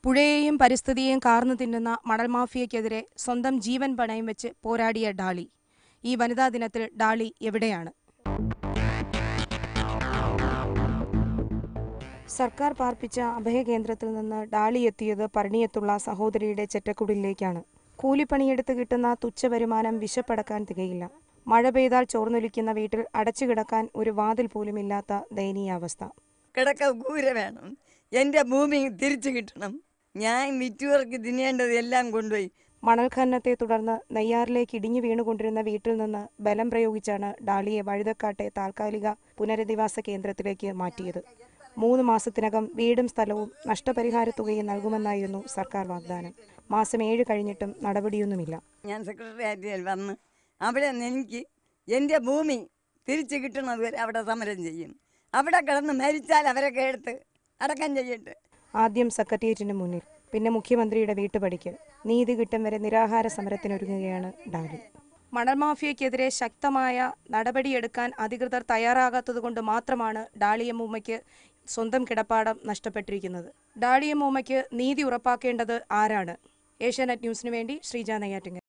പുഴയെയും പരിസ്ഥിതിയെയും കാർന്നു തിന്നുന്ന മണൽ മാഫിയയ്ക്കെതിരെ സ്വന്തം ജീവൻ പണയം വെച്ച് പോരാടിയ ഡാളി ഈ വനിതാ ദിനത്തിൽ ഡാളി എവിടെയാണ് സർക്കാർ പാർപ്പിച്ച അഭയകേന്ദ്രത്തിൽ നിന്ന് ഡാളി എത്തിയത് പരിണിയത്തുള്ള സഹോദരിയുടെ ചെറ്റക്കുടിലേക്കാണ് കൂലിപ്പണിയെടുത്ത് കിട്ടുന്ന തുച്ഛ വരുമാനം വിശപ്പടക്കാൻ തികയില്ല മഴ പെയ്താൽ ചോർന്നൊലിക്കുന്ന വീട്ടിൽ അടച്ചുകിടക്കാൻ ഒരു വാതിൽ പോലുമില്ലാത്ത ദയനീയാവസ്ഥ കിടക്ക കൂര വേണം എൻ്റെ ഭൂമി തിരിച്ചു കിട്ടണം ഞാൻ വിറ്റുവർക്ക് തിന്നേണ്ടത് എല്ലാം കൊണ്ടുപോയി മണൽ ഖനനത്തെ തുടർന്ന് നെയ്യാറിലേക്ക് ഇടിഞ്ഞു വീണുകൊണ്ടിരുന്ന വീട്ടിൽ നിന്ന് ബലം പ്രയോഗിച്ചാണ് ഡാളിയെ വഴുതക്കാട്ടെ താൽക്കാലിക പുനരധിവാസ കേന്ദ്രത്തിലേക്ക് മാറ്റിയത് മൂന്ന് മാസത്തിനകം വീടും സ്ഥലവും നഷ്ടപരിഹാര തുകയും നൽകുമെന്നായിരുന്നു സർക്കാർ വാഗ്ദാനം മാസം ഏഴ് കഴിഞ്ഞിട്ടും നടപടിയൊന്നുമില്ല ഞാൻ സെക്രട്ടേറിയറ്റിൽ വന്ന് അവിടെ നിന്ന് എനിക്ക് എൻ്റെ ഭൂമി തിരിച്ചു കിട്ടുന്നത് വരെ അവിടെ സമരം ചെയ്യും അവിടെ കിടന്ന് മരിച്ചാൽ അവരൊക്കെ എടുത്ത് അടക്കം ചെയ്യട്ടെ ആദ്യം സെക്രട്ടേറിയറ്റിന് മുന്നിൽ പിന്നെ മുഖ്യമന്ത്രിയുടെ വീട്ടുപടിക്ക് നീതി കിട്ടും വരെ നിരാഹാര സമരത്തിനൊരുങ്ങുകയാണ് ഡാലി മണൽ മാഫിയയ്ക്കെതിരെ ശക്തമായ നടപടിയെടുക്കാൻ അധികൃതർ തയ്യാറാകാത്തതുകൊണ്ട് മാത്രമാണ് ഡാളിയമ്മൂമ്മയ്ക്ക് സ്വന്തം കിടപ്പാടം നഷ്ടപ്പെട്ടിരിക്കുന്നത് ഡാളിയമ്മൂമ്മയ്ക്ക് നീതി ഉറപ്പാക്കേണ്ടത് ആരാണ് ഏഷ്യാനെറ്റ് ന്യൂസിനു വേണ്ടി ശ്രീജ നെയ്യാറ്റിങ്ങൽ